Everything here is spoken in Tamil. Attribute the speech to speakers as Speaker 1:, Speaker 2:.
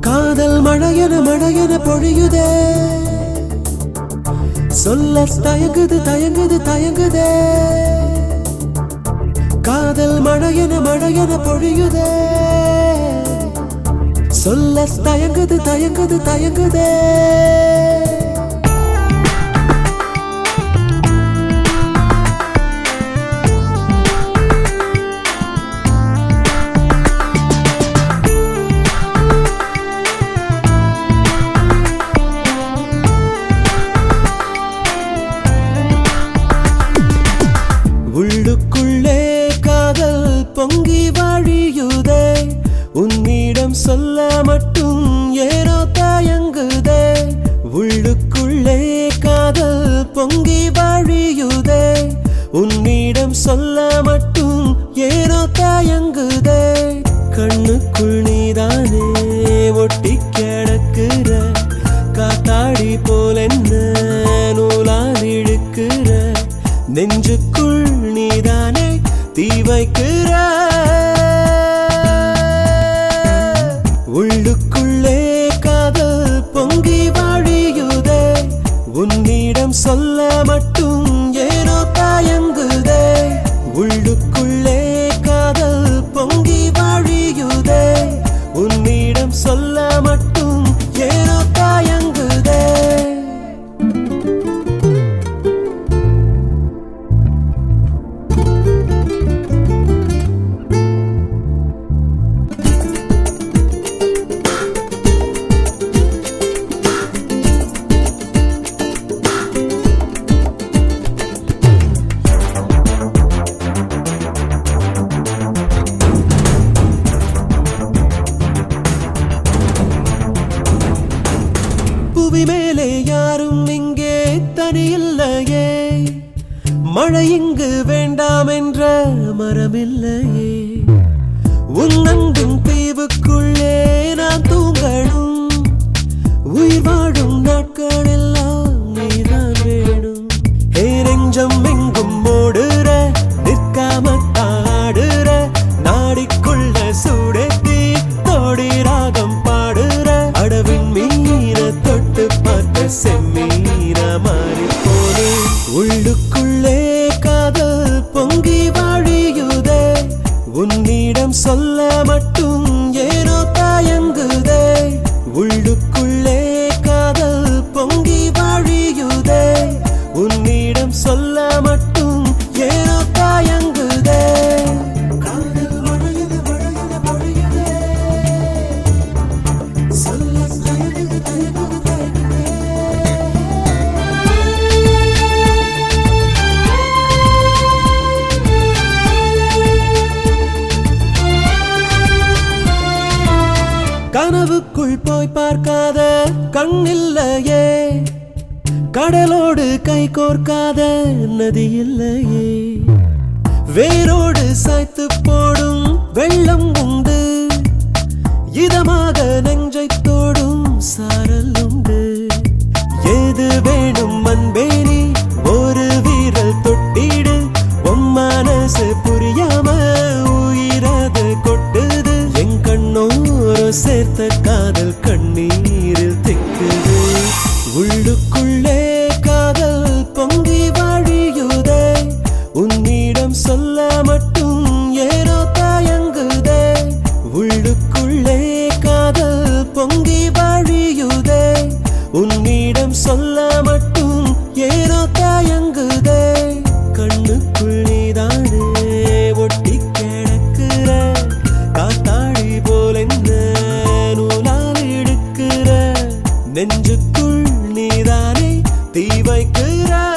Speaker 1: காதல் மழையென மழையென பொழியுதே சொல்ல தயங்குது தயங்குது தயங்குதே காதல் மழையென மழையென பொழியுதே சொல்ல தயங்குது தயங்குது தயங்குதே உள்ளுக்குள்ளே காதல் பொங்கி வழியுதே உன்னிடம் சொல்ல மட்டும் ஏனோ தயங்குதே உள்ளுக்குள்ளே காதல் பொங்கி வழியுதே உன்னிடம் சொல்ல மட்டும் ஏனோ தயங்குதே கண்ணுக்குள் நீதானே ஒட்டி கிடக்குற காத்தாடி போல என்ன நூலால் இழுக்கிற நெஞ்சுக்குள் நீதானே தீ வைக்கிற உள்ளுக்குள்ளே காதல் பொங்கி வழியுதே உன்னிடம் சொல்ல மட்டும் ஏனோ தயங்குதே உள்ளுக்குள்ளே காதல் பொங்கி வழியுதே உன்னிடம் சொல்ல மட்டும் ஏனோ தயங்குதே புவி மேலே யாரும் இங்கே தனியில்லையே மழை இங்கு வேண்டாம் என்ற மரமில்லையே உன்னங்கும் தீவுக்குள்ளே நான் தூங்கணும் உயிர் வாழும் நாட்கள் எல்லாம் நீதான் வேணும் ஹே நெஞ்சம் எங்கும் ஓடுற நிற்காம தாடுற நாடிக்குள்ள சூடேத்தி தோடி ராகம் பாடுற அடவின் மீன தொட்டு பார்த்த செம்மீன மாறி போனே உள்ளுக்குள்ளே காதல் பொங்கி வாழியுதே உன்னிடம் சொல்ல மட்டும் ஏனோ தயங்குதே உள்ளுக்குள்ளே காதல் பொங்கி வாழியுதே உன்னிடம் சொல்ல மட்டும் ஏனோ தயங்குதே காதல் மழையுது மழையுது மழையுதே சொல்ல தயங்குது தயங்குது தயங்குதே கனவுக்குள் போய் பார்க்காத கண்ணில்லையே கடலோடு கை கோர்க்காத நதி இல்லையே வேரோடு சாய்த்து போடும் வெள்ளம் உண்டு இதமாக நெஞ்சை தோடும் சாரல் உண்டு எது வேணும் அன்பேனி ஒரு வீரல் தொட்டிடு உன் மனசு புரியாம உயிரது கொட்டுது என் கண்ணோர சேர்த்த காதல் கண்ணீரில் திக்குது உள்ளுக்குள்ளே காதல் பொங்கி வழியுதே உன்னிடம் சொல்ல மட்டும் ஏனோ தயங்குதே உள்ளுக்குள்ளே காதல் பொங்கி வழியுதே உன்னிடம் சொல்ல மட்டும் ஏனோ தயங்குதே கண்ணுக்குள் நீதானே ஒட்டி கிடக்குற காத்தாடி போல என்ன நூலால் இழுக்கிற நெஞ்சுக்குள் நீதானே தீ வைக்கிற